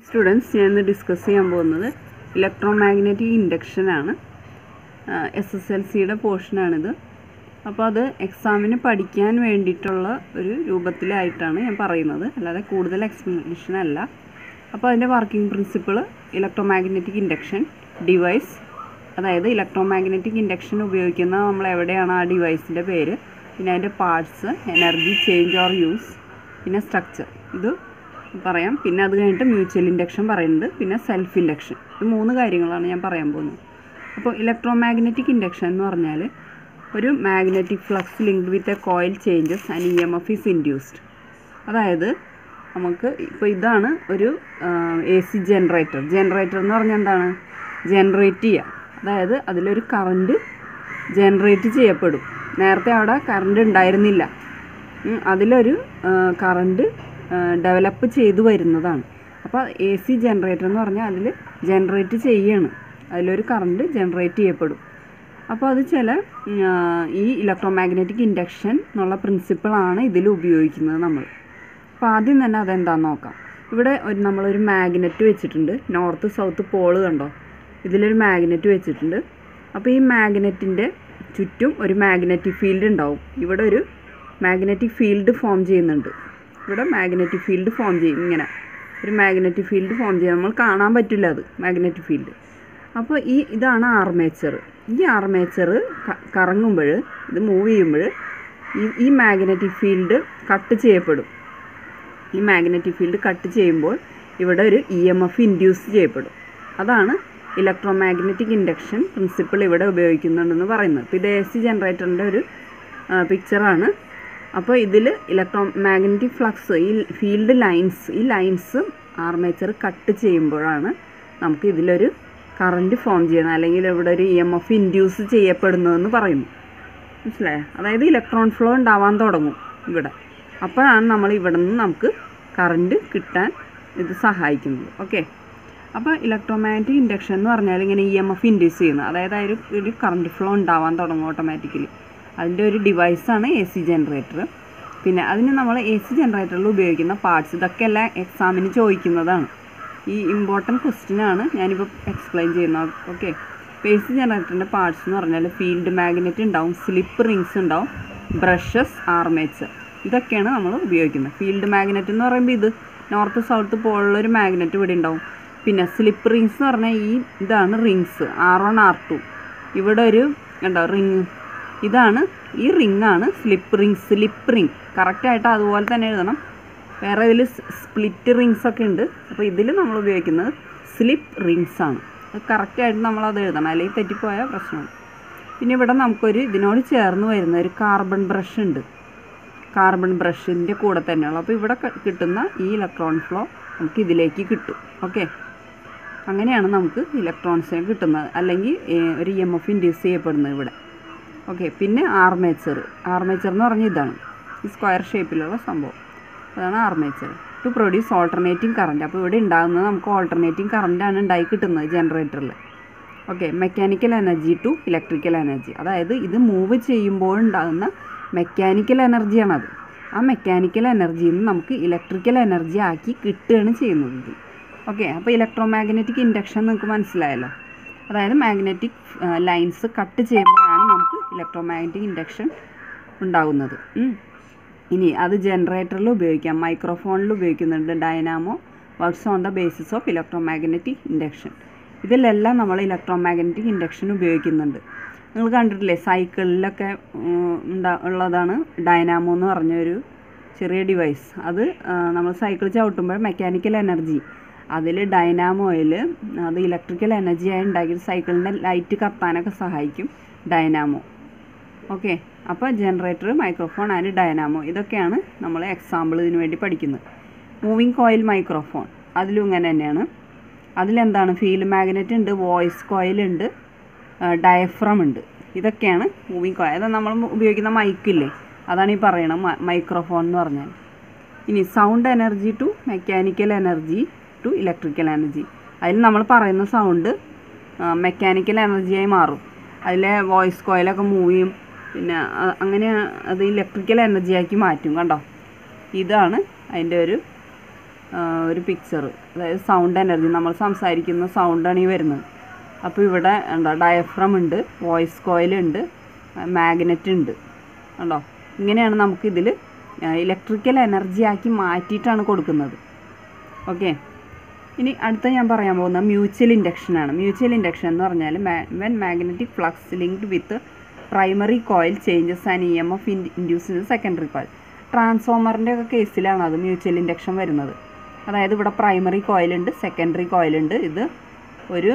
Students ഞാൻ ഇന്ന് discuss ചെയ്യാൻ പോകുന്നത് ഇലക്ട്രോ മാഗ്നറ്റിക് ഇൻഡക്ഷനാണ് എസ് എസ് എൽ സിയുടെ പോർഷനാണിത് അപ്പോൾ അത് എക്സാമിന് പഠിക്കാൻ വേണ്ടിയിട്ടുള്ള ഒരു രൂപത്തിലായിട്ടാണ് ഞാൻ പറയുന്നത് അല്ലാതെ കൂടുതൽ എക്സ്പ്ലനേഷൻ അല്ല അപ്പോൾ അതിൻ്റെ working principle electromagnetic induction device അതായത് ഇലക്ട്രോ മാഗ്നറ്റിക് ഇൻഡക്ഷൻ ഉപയോഗിക്കുന്ന നമ്മൾ എവിടെയാണ് ആ ഡിവൈസിൻ്റെ പേര് പിന്നെ അതിൻ്റെ parts energy change or use പിന്നെ സ്ട്രക്ചർ ഇത് പറയാം പിന്നെ അത് കഴിഞ്ഞിട്ട് മ്യൂച്വൽ ഇൻഡക്ഷൻ പറയുന്നുണ്ട് പിന്നെ സെൽഫ് ഇൻഡക്ഷൻ ഇത് മൂന്ന് കാര്യങ്ങളാണ് ഞാൻ പറയാൻ പോകുന്നത് അപ്പോൾ ഇലക്ട്രോ മാഗ്നറ്റിക് ഇൻഡക്ഷൻ എന്ന് പറഞ്ഞാൽ ഒരു magnetic flux linked with a coil changes and E M F is induced അതായത് നമുക്ക് ഇപ്പോൾ ഇതാണ് ഒരു എ സി ജനറേറ്റർ ജനറേറ്റർ എന്ന് പറഞ്ഞാൽ എന്താണ് ജനറേറ്റ് ചെയ്യുക അതായത് അതിലൊരു കറണ്ട് ജനറേറ്റ് ചെയ്യപ്പെടും നേരത്തെ അവിടെ കറണ്ട് ഉണ്ടായിരുന്നില്ല ഉം, അതിലൊരു കറണ്ട് ഡെവലപ്പ് ചെയ്തു വരുന്നതാണ് അപ്പോൾ എ സി ജനറേറ്റർ എന്ന് പറഞ്ഞാൽ അതിൽ ജനറേറ്റ് ചെയ്യാണ് അതിലൊരു കറണ്ട് ജനറേറ്റ് ചെയ്യപ്പെടും അപ്പോൾ അത് ചില ഉം, ആ, ഈ ഇലക്ട്രോ മാഗ്നറ്റിക് ഇൻഡക്ഷൻ എന്നുള്ള പ്രിൻസിപ്പിളാണ് ഇതിൽ ഉപയോഗിക്കുന്നത് നമ്മൾ അപ്പോൾ ആദ്യം തന്നെ അതെന്താണെന്ന് നോക്കാം ഇവിടെ ഒരു നമ്മളൊരു മാഗ്നറ്റ് വെച്ചിട്ടുണ്ട് നോർത്ത് സൗത്ത് പോള് കണ്ടോ ഇതിലൊരു മാഗ്നറ്റ് വെച്ചിട്ടുണ്ട് അപ്പോൾ ഈ മാഗ്നറ്റിൻ്റെ ചുറ്റും ഒരു മാഗ്നറ്റിക് ഫീൽഡ് ഉണ്ടാവും ഇവിടെ ഒരു മാഗ്നറ്റിക് ഫീൽഡ് ഫോം ചെയ്യുന്നുണ്ട് ഇവിടെ മാഗ്നറ്റിക് ഫീൽഡ് ഫോം ചെയ്യും ഇങ്ങനെ ഒരു മാഗ്നറ്റിക് ഫീൽഡ് ഫോം ചെയ്യും നമ്മൾ കാണാൻ പറ്റില്ല അത് മാഗ്നറ്റിക് ഫീൽഡ് അപ്പോൾ ഈ ഇതാണ് ആർമേച്ചർ ഈ ആർമേച്ചർ കറങ്ങുമ്പോൾ ഇത് മൂവ് ചെയ്യുമ്പോൾ ഈ ഈ മാഗ്നറ്റിക് ഫീൽഡ് കട്ട് ചെയ്യപ്പെടും ഈ മാഗ്നറ്റിക് ഫീൽഡ് കട്ട് ചെയ്യുമ്പോൾ ഇവിടെ ഒരു ഇ എം എഫ് ഇൻഡ്യൂസ് ചെയ്യപ്പെടും അതാണ് ഇലക്ട്രോ മാഗ്നറ്റിക് ഇൻഡക്ഷൻ പ്രിൻസിപ്പിൾ ഇവിടെ ഉപയോഗിക്കുന്നുണ്ടെന്ന് പറയുന്നത് ഇപ്പോൾ ഇത് എ സി ജനറേറ്ററിൻ്റെ ഒരു പിക്ചറാണ് അപ്പോൾ ഇതിൽ ഇലക്ട്രോ മാഗ്നറ്റിക് ഫ്ലക്സ് ഈ ഫീൽഡ് ലൈൻസ് ഈ ലൈൻസ് ആർമേച്ചർ കട്ട് ചെയ്യുമ്പോഴാണ് നമുക്ക് ഇതിലൊരു കറണ്ട് ഫോം ചെയ്യുന്നത് അല്ലെങ്കിൽ ഇവിടെ ഒരു ഇ എം എഫ് ഇൻഡ്യൂസ് ചെയ്യപ്പെടുന്നതെന്ന് പറയുന്നു മനസ്സിലായോ അതായത് ഇലക്ട്രോൺ ഫ്ലോ ഉണ്ടാവാൻ തുടങ്ങും ഇവിടെ അപ്പോഴാണ് നമ്മൾ ഇവിടെ നിന്ന് നമുക്ക് കറണ്ട് കിട്ടാൻ ഇത് സഹായിക്കുന്നത് ഓക്കെ അപ്പോൾ ഇലക്ട്രോമാഗ്നറ്റിക് ഇൻഡക്ഷൻ എന്ന് പറഞ്ഞാൽ ഇങ്ങനെ ഇ എം എഫ് ഇൻഡ്യൂസ് ചെയ്യുന്നത് അതായത് അതിൽ ഒരു കറണ്ട് ഫ്ലോ ഉണ്ടാവാൻ തുടങ്ങും ഓട്ടോമാറ്റിക്കലി അതിൻ്റെ ഒരു ഡിവൈസാണ് എ സി ജനറേറ്റർ പിന്നെ അതിന് നമ്മൾ എ സി ജനറേറ്ററിൽ ഉപയോഗിക്കുന്ന പാർട്സ് ഇതൊക്കെ എല്ലാം എക്സാമിന് ചോദിക്കുന്നതാണ് ഈ ഇമ്പോർട്ടൻറ്റ് ക്വസ്റ്റ്യൻ ആണ് ഞാനിപ്പോൾ എക്സ്പ്ലെയിൻ ചെയ്യുന്നത് ഓക്കെ എ സി ജനറേറ്ററിൻ്റെ പാർട്സ് എന്ന് പറഞ്ഞാൽ ഫീൽഡ് മാഗ്നറ്റ് ഉണ്ടാവും സ്ലിപ്പ് റിങ്സ് ഉണ്ടാവും ബ്രഷസ് ആർമേച്ചർ ഇതൊക്കെയാണ് നമ്മൾ ഉപയോഗിക്കുന്നത് ഫീൽഡ് മാഗ്നറ്റ് എന്ന് പറയുമ്പോൾ ഇത് നോർത്ത് സൗത്ത് പോലുള്ളൊരു മാഗ്നറ്റ് ഇവിടെ ഉണ്ടാവും പിന്നെ സ്ലിപ്പ് റിങ്സ് എന്ന് പറഞ്ഞാൽ ഈ ഇതാണ് rings R one R two ഇവിടെ ഒരു ഉണ്ടോ റിങ് ഇതാണ് ഈ റിങ് ആണ് സ്ലിപ്പ് റിങ് സ്ലിപ്പ് റിങ് കറക്റ്റായിട്ട് അതുപോലെ തന്നെ എഴുതണം വേറെ ഇതിൽ സ്പ്ലിറ്റ് റിങ്സ് ഒക്കെ ഉണ്ട് അപ്പോൾ ഇതിൽ നമ്മൾ ഉപയോഗിക്കുന്നത് സ്ലിപ്പ് റിങ്സ് ആണ് അത് കറക്റ്റായിട്ട് നമ്മളത് എഴുതണം അല്ലെങ്കിൽ തെറ്റിപ്പോയാൽ പ്രശ്നമാണ് പിന്നെ ഇവിടെ നമുക്കൊരു ഇതിനോട് ചേർന്ന് വരുന്ന ഒരു കാർബൺ ബ്രഷ് ഉണ്ട് കാർബൺ ബ്രഷിൻ്റെ കൂടെ തന്നെയുള്ള അപ്പോൾ ഇവിടെ ക- കിട്ടുന്ന ഈ ഇലക്ട്രോൺ ഫ്ലോ നമുക്ക് ഇതിലേക്ക് കിട്ടും ഓക്കെ അങ്ങനെയാണ് നമുക്ക് ഇലക്ട്രോൺസിനെ കിട്ടുന്നത് അല്ലെങ്കിൽ ഏഹ്, ഒരു ഇ എം എഫ് ഇൻഡ്യൂസ് ചെയ്യപ്പെടുന്നത് ഇവിടെ ഓക്കെ പിന്നെ ആർമേച്ചർ ആർമേച്ചർ എന്ന് പറഞ്ഞാൽ ഇതാണ് ഈ സ്ക്വയർ ഷേപ്പിലുള്ള സംഭവം അതാണ് armature to produce alternating current അപ്പോൾ ഇവിടെ ഉണ്ടാകുന്നത് നമുക്ക് ഓൾട്ടർനേറ്റിംഗ് കറണ്ടാണ് ഉണ്ടായി കിട്ടുന്നത് ജനറേറ്ററിൽ okay mechanical energy to electrical energy അതായത് ഇത് മൂവ് ചെയ്യുമ്പോൾ ഉണ്ടാകുന്ന മെക്കാനിക്കൽ എനർജിയാണത് ആ മെക്കാനിക്കൽ എനർജിയിൽ നിന്ന് നമുക്ക് ഇലക്ട്രിക്കൽ എനർജി ആക്കി കിട്ടുകയാണ് ചെയ്യുന്നത് ഇത് ഓക്കെ അപ്പോൾ ഇലക്ട്രോ മാഗ്നറ്റിക് ഇൻഡക്ഷൻ നിങ്ങൾക്ക് മനസ്സിലായല്ലോ അതായത് മാഗ്നറ്റിക് ലൈൻസ് കട്ട് ചെയ്യുമ്പോഴാണ് നമുക്ക് ഇലക്ട്രോ മാഗ്നറ്റിക് ഇൻഡക്ഷൻ ഉണ്ടാകുന്നത് ഉം. ഇനി അത് ജനറേറ്ററിൽ ഉപയോഗിക്കാം മൈക്രോഫോണിൽ ഉപയോഗിക്കുന്നുണ്ട് dynamo works on the basis of electromagnetic induction ഇതിലെല്ലാം നമ്മൾ ഇലക്ട്രോ മാഗ്നറ്റിക് ഇൻഡക്ഷൻ ഉപയോഗിക്കുന്നുണ്ട് നിങ്ങൾ കണ്ടിട്ടില്ലേ സൈക്കിളിലൊക്കെ ഉം, ഉണ്ടാ ഉള്ളതാണ് ഡൈനാമോ എന്ന് പറഞ്ഞൊരു ചെറിയ ഡിവൈസ് അത് ആ, നമ്മൾ സൈക്കിൾ ചവിട്ടുമ്പോൾ മെക്കാനിക്കൽ എനർജി അതിൽ ഡൈനാമോയിൽ അത് ഇലക്ട്രിക്കൽ എനർജിയായി ഉണ്ടാക്കി സൈക്കിളിൻ്റെ ലൈറ്റ് കത്താനൊക്കെ സഹായിക്കും ഡൈനാമോ ഓക്കെ അപ്പോൾ ജനറേറ്റർ മൈക്രോഫോൺ ആൻഡ് ഡൈനാമോ ഇതൊക്കെയാണ് നമ്മൾ എക്സാമ്പിൾ ഇതിനു വേണ്ടി പഠിക്കുന്നത് മൂവിങ് കോയിൽ മൈക്രോഫോൺ അതിലും ഇങ്ങനെ തന്നെയാണ് അതിലെന്താണ് ഫീൽഡ് മാഗ്നറ്റ് ഉണ്ട് വോയിസ് കോയിൽ ഉണ്ട് ഡയഫ്രം ഉണ്ട് ഇതൊക്കെയാണ് മൂവിങ് കോയിൽ അത് നമ്മൾ ഉപയോഗിക്കുന്ന മൈക്കില്ലേ അതാണ് ഈ പറയണത് മൈക്രോഫോൺ എന്ന് പറഞ്ഞാൽ ഇനി sound energy to mechanical energy to electrical energy അതിൽ നമ്മൾ പറയുന്ന സൗണ്ട് മെക്കാനിക്കൽ എനർജിയായി മാറും അതിലെ വോയിസ് കോയിലൊക്കെ മൂവ് ചെയ്യും പിന്നെ അ- അങ്ങനെ അത് ഇലക്ട്രിക്കൽ എനർജിയാക്കി മാറ്റും കണ്ടോ ഇതാണ് അതിൻ്റെ ഒരു ആ, ഒരു പിക്ചർ അതായത് സൗണ്ട് എനർജി നമ്മൾ സംസാരിക്കുന്ന സൗണ്ടാണ് ഈ വരുന്നത് അപ്പോൾ ഇവിടെ എന്താ ഡയഫ്രം ഉണ്ട് വോയിസ് കോയിൽ ഉണ്ട് മാഗ്നറ്റ് ഉണ്ട് കണ്ടോ ഇങ്ങനെയാണ് നമുക്കിതിൽ ഇലക്ട്രിക്കൽ എനർജി ആക്കി മാറ്റിയിട്ടാണ് കൊടുക്കുന്നത് ഓക്കെ ഇനി അടുത്ത ഞാൻ പറയാൻ പോകുന്ന മ്യൂച്വൽ ഇൻഡക്ഷനാണ് മ്യൂച്വൽ ഇൻഡക്ഷൻ എന്ന് പറഞ്ഞാൽ when magnetic flux linked with primary coil changes and E M F induce in secondary coil ട്രാൻസ്ഫോമറിൻ്റെ ഒക്കെ കേസിലാണ് അത് മ്യൂച്വൽ ഇൻഡക്ഷൻ വരുന്നത് അതായത് ഇവിടെ പ്രൈമറി കോയിലുണ്ട് സെക്കൻഡറി കോയിലുണ്ട് ഇത് ഒരു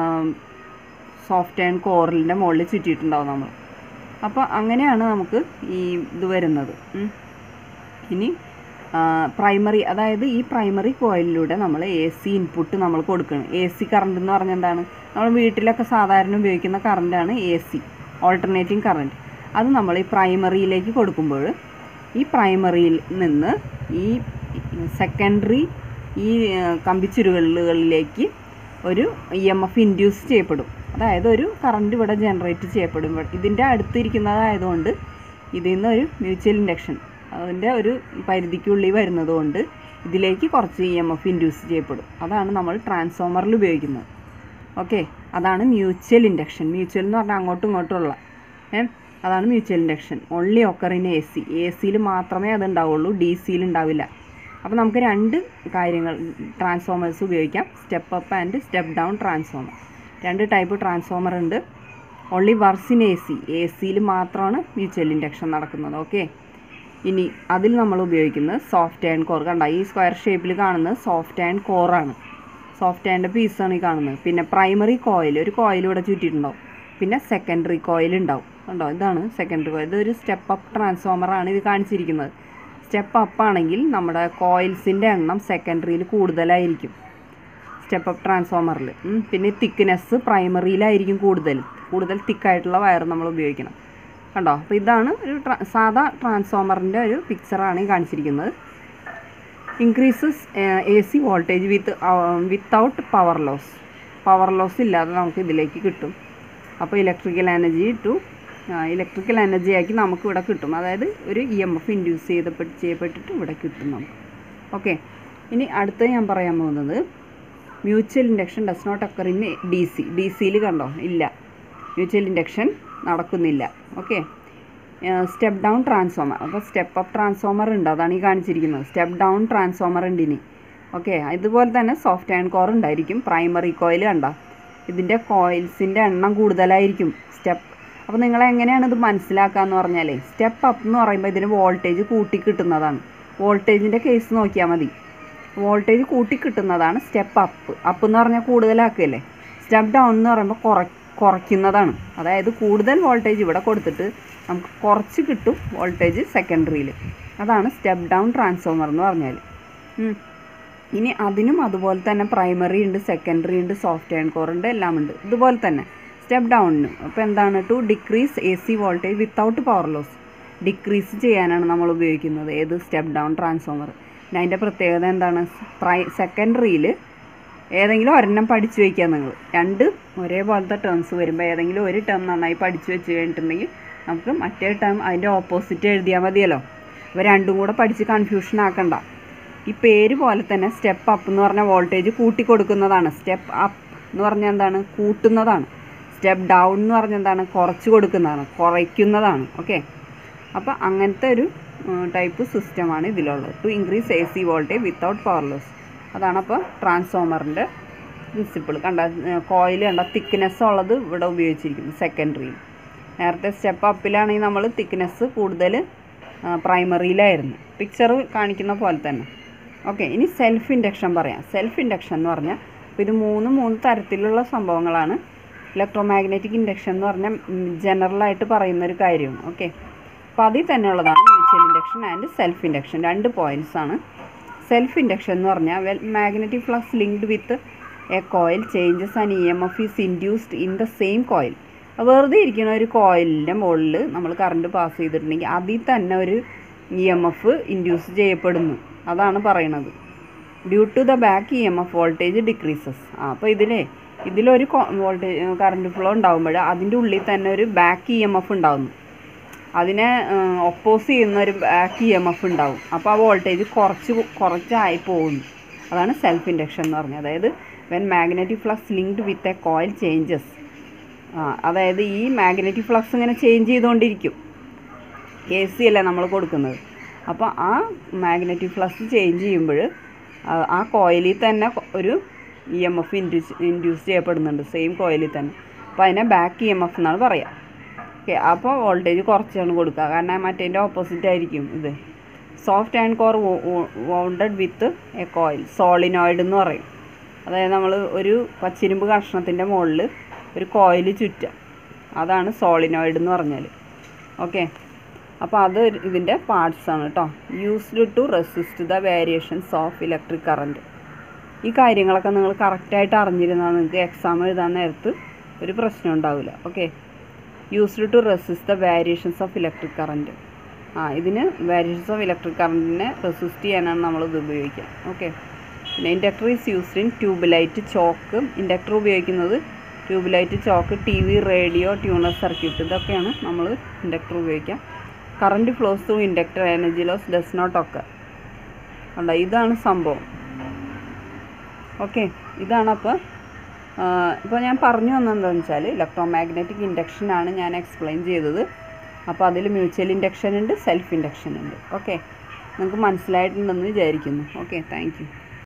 സോഫ്റ്റ് ആൻഡ് കോറിലിൻ്റെ മുകളിൽ ചുറ്റിയിട്ടുണ്ടാവും നമ്മൾ അപ്പോൾ അങ്ങനെയാണ് നമുക്ക് ഈ ഇത് വരുന്നത് ഉം. ഇനി പ്രൈമറി അതായത് ഈ പ്രൈമറി കോയിലിലൂടെ നമ്മൾ എ സി ഇൻപുട്ട് നമ്മൾ കൊടുക്കണം എ സി കറണ്ട് എന്ന് പറഞ്ഞാൽ എന്താണ് നമ്മൾ വീട്ടിലൊക്കെ സാധാരണ ഉപയോഗിക്കുന്ന കറണ്ടാണ് എ സി ഓൾട്ടർനേറ്റിംഗ് കറണ്ട് അത് നമ്മൾ ഈ പ്രൈമറിയിലേക്ക് കൊടുക്കുമ്പോൾ ഈ പ്രൈമറിയിൽ നിന്ന് ഈ സെക്കൻഡറി ഈ ആ, കമ്പിച്ചുരുളുകളിലേക്ക് ഒരു ഇ എം എഫ് ഇൻഡ്യൂസ് ചെയ്യപ്പെടും അതായത് ഒരു കറണ്ട് ഇവിടെ ജനറേറ്റ് ചെയ്യപ്പെടും ഇവിടെ ഇതിൻ്റെ അടുത്തിരിക്കുന്നതായതുകൊണ്ട് ഇതിൽ നിന്ന് ഒരു മ്യൂച്വൽ ഇൻഡക്ഷൻ അതിൻ്റെ ഒരു പരിധിക്കുള്ളിൽ വരുന്നതുകൊണ്ട് ഇതിലേക്ക് കുറച്ച് ഇ എം എഫ് ഇൻഡ്യൂസ് ചെയ്യപ്പെടും അതാണ് നമ്മൾ ട്രാൻസ്ഫോമറിൽ ഉപയോഗിക്കുന്നത് ഓക്കെ അതാണ് മ്യൂച്വൽ ഇൻഡക്ഷൻ മ്യൂച്വൽ എന്ന് പറഞ്ഞാൽ അങ്ങോട്ടും ഇങ്ങോട്ടുമുള്ള ഏ അതാണ് mutual induction only occurring A C A സിയിൽ മാത്രമേ അത് ഉണ്ടാവുള്ളൂ ഡി സിയിൽ ഉണ്ടാവില്ല അപ്പോൾ നമുക്ക് രണ്ട് കാര്യങ്ങൾ ട്രാൻസ്ഫോമേഴ്സ് ഉപയോഗിക്കാം step up and step down transformer രണ്ട് ടൈപ്പ് ട്രാൻസ്ഫോമർ ഉണ്ട് only works in A C A സിയിൽ മാത്രമാണ് മ്യൂച്വൽ ഇൻഡക്ഷൻ നടക്കുന്നത് ഓക്കെ ഇനി അതിൽ നമ്മൾ ഉപയോഗിക്കുന്നത് സോഫ്റ്റ് ആൻഡ് കോർ കണ്ട ഈ സ്ക്വയർ ഷേപ്പിൽ കാണുന്നത് സോഫ്റ്റ് ആൻഡ് കോറാണ് സോഫ്റ്റ് ആൻഡ് പീസാണ് ഈ കാണുന്നത് പിന്നെ പ്രൈമറി കോയിൽ ഒരു കോയിൽ ഇവിടെ ചുറ്റിയിട്ടുണ്ടാവും പിന്നെ സെക്കൻഡറി കോയിൽ ഉണ്ടാവും കണ്ടോ ഇതാണ് സെക്കൻഡറി കോയിൽ ഇതൊരു സ്റ്റെപ്പ് അപ്പ് ട്രാൻസ്ഫോമറാണ് ഇത് കാണിച്ചിരിക്കുന്നത് സ്റ്റെപ്പ് അപ്പ് ആണെങ്കിൽ നമ്മുടെ കോയിൽസിൻ്റെ എണ്ണം സെക്കൻഡറിയിൽ കൂടുതലായിരിക്കും സ്റ്റെപ്പ് അപ്പ് ട്രാൻസ്ഫോമറിൽ പിന്നെ തിക്നെസ് പ്രൈമറിയിലായിരിക്കും കൂടുതൽ കൂടുതൽ തിക്കായിട്ടുള്ള വയർ നമ്മൾ ഉപയോഗിക്കണം കണ്ടോ അപ്പോൾ ഇതാണ് ഒരു ട്രാ- സാധാ ട്രാൻസ്ഫോമറിൻ്റെ ഒരു പിക്ചറാണ് ഈ കാണിച്ചിരിക്കുന്നത് increases A C voltage with without power loss power loss ഇല്ലാതെ നമുക്ക് ഇതിലേക്ക് കിട്ടും അപ്പോൾ electrical energy to electrical energy ആക്കി നമുക്ക് ഇവിടെ കിട്ടും അതായത് ഒരു ഇ എം എഫ് ഇൻഡ്യൂസ് ചെയ്തപ്പെട്ട് ചെയ്യപ്പെട്ടിട്ട് ഇവിടെ കിട്ടും നമുക്ക് ഓക്കെ ഇനി അടുത്ത ഞാൻ പറയാൻ പോകുന്നത് mutual induction does not occur in D C D സിയിൽ കണ്ടോ ഇല്ല മ്യൂച്വൽ ഇൻഡക്ഷൻ നടക്കുന്നില്ല ഓക്കെ സ്റ്റെപ്പ് ഡൗൺ ട്രാൻസ്ഫോമർ അപ്പോൾ സ്റ്റെപ്പ് അപ്പ് ട്രാൻസ്ഫോമർ ഉണ്ട് അതാണ് ഈ കാണിച്ചിരിക്കുന്നത് സ്റ്റെപ്പ് ഡൗൺ ട്രാൻസ്ഫോമർ ഉണ്ട് ഇനി ഓക്കെ ഇതുപോലെ തന്നെ സോഫ്റ്റ് ആൻഡ് കോർ ഉണ്ടായിരിക്കും പ്രൈമറി കോയിൽ കണ്ട ഇതിൻ്റെ കോയിൽസിൻ്റെ എണ്ണം കൂടുതലായിരിക്കും സ്റ്റെപ്പ് അപ്പോൾ നിങ്ങൾ എങ്ങനെയാണ് ഇത് മനസ്സിലാക്കുക എന്ന് പറഞ്ഞാലേ സ്റ്റെപ്പ് അപ്പ് എന്ന് പറയുമ്പോൾ ഇതിന് വോൾട്ടേജ് കൂട്ടി കിട്ടുന്നതാണ് വോൾട്ടേജിൻ്റെ കേസ് നോക്കിയാൽ മതി വോൾട്ടേജ് കൂട്ടി കിട്ടുന്നതാണ് സ്റ്റെപ്പ് അപ്പ് അപ്പ് എന്ന് പറഞ്ഞാൽ കൂടുതലാക്കുകയല്ലേ സ്റ്റെപ്പ് ഡൗൺ എന്ന് പറയുമ്പോൾ കുറ കുറയ്ക്കുന്നതാണ് അതായത് കൂടുതൽ വോൾട്ടേജ് ഇവിടെ കൊടുത്തിട്ട് നമുക്ക് കുറച്ച് കിട്ടും വോൾട്ടേജ് സെക്കൻഡറിയിൽ അതാണ് സ്റ്റെപ്പ് ഡൗൺ ട്രാൻസ്ഫോമർ എന്ന് പറഞ്ഞാൽ ഉം. ഇനി അതിനും അതുപോലെ തന്നെ പ്രൈമറി ഉണ്ട് സെക്കൻഡറി ഉണ്ട് സോഫ്റ്റ് ആൻഡ് കോർ ഉണ്ട് എല്ലാം ഉണ്ട് ഇതുപോലെ തന്നെ സ്റ്റെപ്പ് ഡൗണിന് അപ്പോൾ എന്താണ് to decrease A C voltage without power loss decrease ചെയ്യാനാണ് നമ്മൾ ഉപയോഗിക്കുന്നത് ഏത് സ്റ്റെപ്പ് ഡൗൺ ട്രാൻസ്ഫോമർ പിന്നെ അതിൻ്റെ പ്രത്യേകത എന്താണ് പ്രൈ സെക്കൻഡറിയിൽ ഏതെങ്കിലും ഒരെണ്ണം പഠിച്ചു വയ്ക്കുക നിങ്ങൾ രണ്ട് ഒരേപോലത്തെ ടേംസ് വരുമ്പോൾ ഏതെങ്കിലും ഒരു ടേം നന്നായി പഠിച്ചു വെച്ച് കഴിഞ്ഞിട്ടുണ്ടെങ്കിൽ നമുക്ക് മറ്റേ ടേം അതിൻ്റെ ഓപ്പോസിറ്റ് എഴുതിയാൽ മതിയല്ലോ അപ്പോൾ രണ്ടും കൂടെ പഠിച്ച് കൺഫ്യൂഷൻ ആക്കണ്ട ഈ പേര് പോലെ തന്നെ സ്റ്റെപ്പ് അപ്പ് എന്ന് പറഞ്ഞ വോൾട്ടേജ് കൂട്ടി കൊടുക്കുന്നതാണ് സ്റ്റെപ്പ് അപ്പ് എന്ന് പറഞ്ഞാൽ എന്താണ് കൂട്ടുന്നതാണ് സ്റ്റെപ്പ് ഡൗൺ എന്ന് പറഞ്ഞാൽ എന്താണ് കുറച്ച് കൊടുക്കുന്നതാണ് കുറയ്ക്കുന്നതാണ് ഓക്കെ അപ്പോൾ അങ്ങനത്തെ ഒരു ടൈപ്പ് സിസ്റ്റമാണ് ഇതിലുള്ളത് to increase A C voltage without power loss അതാണ് അപ്പോൾ ട്രാൻസ്ഫോമറിൻ്റെ പ്രിൻസിപ്പിൾ കണ്ട കോയിൽ കണ്ട തിക്നെസ് ഉള്ളത് ഇവിടെ ഉപയോഗിച്ചിരിക്കുന്നു സെക്കൻഡറിയിൽ നേരത്തെ സ്റ്റെപ്പ് അപ്പിലാണെങ്കിൽ നമ്മൾ തിക്നെസ് കൂടുതൽ പ്രൈമറിയിലായിരുന്നു പിക്ചർ കാണിക്കുന്ന പോലെ തന്നെ ഓക്കെ ഇനി സെൽഫ് ഇൻഡക്ഷൻ പറയാം സെൽഫ് ഇൻഡക്ഷൻ എന്ന് പറഞ്ഞാൽ ഇപ്പോൾ ഇത് മൂന്ന് മൂന്ന് തരത്തിലുള്ള സംഭവങ്ങളാണ് ഇലക്ട്രോ മാഗ്നറ്റിക് ഇൻഡക്ഷൻ എന്ന് പറഞ്ഞാൽ ജനറലായിട്ട് പറയുന്ന ഒരു കാര്യമാണ് ഓക്കെ അപ്പോൾ അതിൽ തന്നെ ഉള്ളതാണ് mutual induction and self induction രണ്ട് പോയിൻറ്റ്സ് ആണ് സെൽഫ് ഇൻഡക്ഷൻ എന്ന് പറഞ്ഞാൽ when magnetic flux linked with a coil changes and E M F is induced in the same coil വെറുതെ ഇരിക്കുന്ന ഒരു കോയിലിൻ്റെ മുകളിൽ നമ്മൾ കറണ്ട് പാസ് ചെയ്തിട്ടുണ്ടെങ്കിൽ അതിൽ തന്നെ ഒരു ഇ എം എഫ് ഇൻഡ്യൂസ് ചെയ്യപ്പെടുന്നു അതാണ് പറയണത് due to the back E M F voltage decreases ആ അപ്പോൾ ഇതിലേ ഇതിലൊരു വോൾട്ടേജ് കറണ്ട് ഫ്ലോ ഉണ്ടാകുമ്പോൾ അതിൻ്റെ ഉള്ളിൽ തന്നെ ഒരു ബാക്ക് ഇ എം എഫ് ഉണ്ടാകുന്നു അതിനെ ഒപ്പോസ് ചെയ്യുന്ന ഒരു ബാക്ക് ഇ എം എഫ് ഉണ്ടാവും അപ്പോൾ ആ വോൾട്ടേജ് കുറച്ച് കുറച്ചായി പോകുന്നു അതാണ് സെൽഫ് ഇൻഡക്ഷൻ എന്ന് പറഞ്ഞത് അതായത് when magnetic flux linked with a coil changes ആ അതായത് ഈ മാഗ്നറ്റിക് ഫ്ലക്സ് ഇങ്ങനെ ചേഞ്ച് ചെയ്തുകൊണ്ടിരിക്കും എ സി അല്ലേ നമ്മൾ കൊടുക്കുന്നത് അപ്പോൾ ആ മാഗ്നറ്റിക് ഫ്ലക്സ് ചേഞ്ച് ചെയ്യുമ്പോൾ ആ കോയിലിൽ തന്നെ ഒരു E M F induce induce ചെയ്യപ്പെടുന്നുണ്ട് സെയിം കോയിലിൽ തന്നെ അപ്പോൾ അതിനെ ബാക്ക് ഇ എം എഫ് എന്നാണ് പറയുക ഓക്കെ അപ്പോൾ വോൾട്ടേജ് കുറച്ചാണ് കൊടുക്കുക കാരണം മറ്റേതിൻ്റെ ഓപ്പോസിറ്റ് ആയിരിക്കും ഇത് സോഫ്റ്റ് ആൻഡ് core wounded with a coil solenoid എന്ന് പറയും അതായത് നമ്മൾ ഒരു പച്ചിരുമ്പ് കഷ്ണത്തിൻ്റെ മുകളിൽ ഒരു കോയിൽ ചുറ്റുക അതാണ് സോളിനോയിഡ് എന്ന് പറഞ്ഞാൽ ഓക്കെ അപ്പോൾ അത് ഇതിൻ്റെ പാർട്സ് ആണ് കേട്ടോ used to resist the variations of electric current ഈ കാര്യങ്ങളൊക്കെ നിങ്ങൾ കറക്റ്റായിട്ട് അറിഞ്ഞിരുന്നാൽ നിങ്ങൾക്ക് എക്സാം എഴുതാൻ നേരത്ത് ഒരു പ്രശ്നം ഉണ്ടാവില്ല okay used to resist the variations of electric current ആ ഇതിന് വേരിയേഷൻസ് ഓഫ് ഇലക്ട്രിക് കറണ്ടിനെ റെസിസ്റ്റ് ചെയ്യാനാണ് നമ്മൾ ഇത് ഉപയോഗിക്കുക ഓക്കെ പിന്നെ inductor is used in tube light choke inductor ഉപയോഗിക്കുന്നത് tube light choke T V radio tuner circuit ഇതൊക്കെയാണ് നമ്മൾ ഇൻഡക്ടർ ഉപയോഗിക്കുക current flows through inductor energy loss does not ഒക്കെ കണ്ടോ ഇതാണ് സംഭവം ഓക്കെ ഇതാണ് അപ്പോൾ ഇപ്പോൾ ഞാൻ പറഞ്ഞു വന്നതെന്താണെന്ന് വെച്ചാൽ ഇലക്ട്രോ മാഗ്നറ്റിക് ഇൻഡക്ഷനാണ് ഞാൻ എക്സ്പ്ലെയിൻ ചെയ്തത് അപ്പോൾ അതിൽ മ്യൂച്വൽ ഇൻഡക്ഷൻ ഉണ്ട് സെൽഫ് ഇൻഡക്ഷൻ ഉണ്ട് ഓക്കെ നിങ്ങൾക്ക് മനസ്സിലായിട്ടുണ്ടെന്ന് വിചാരിക്കുന്നു ഓക്കെ താങ്ക് യു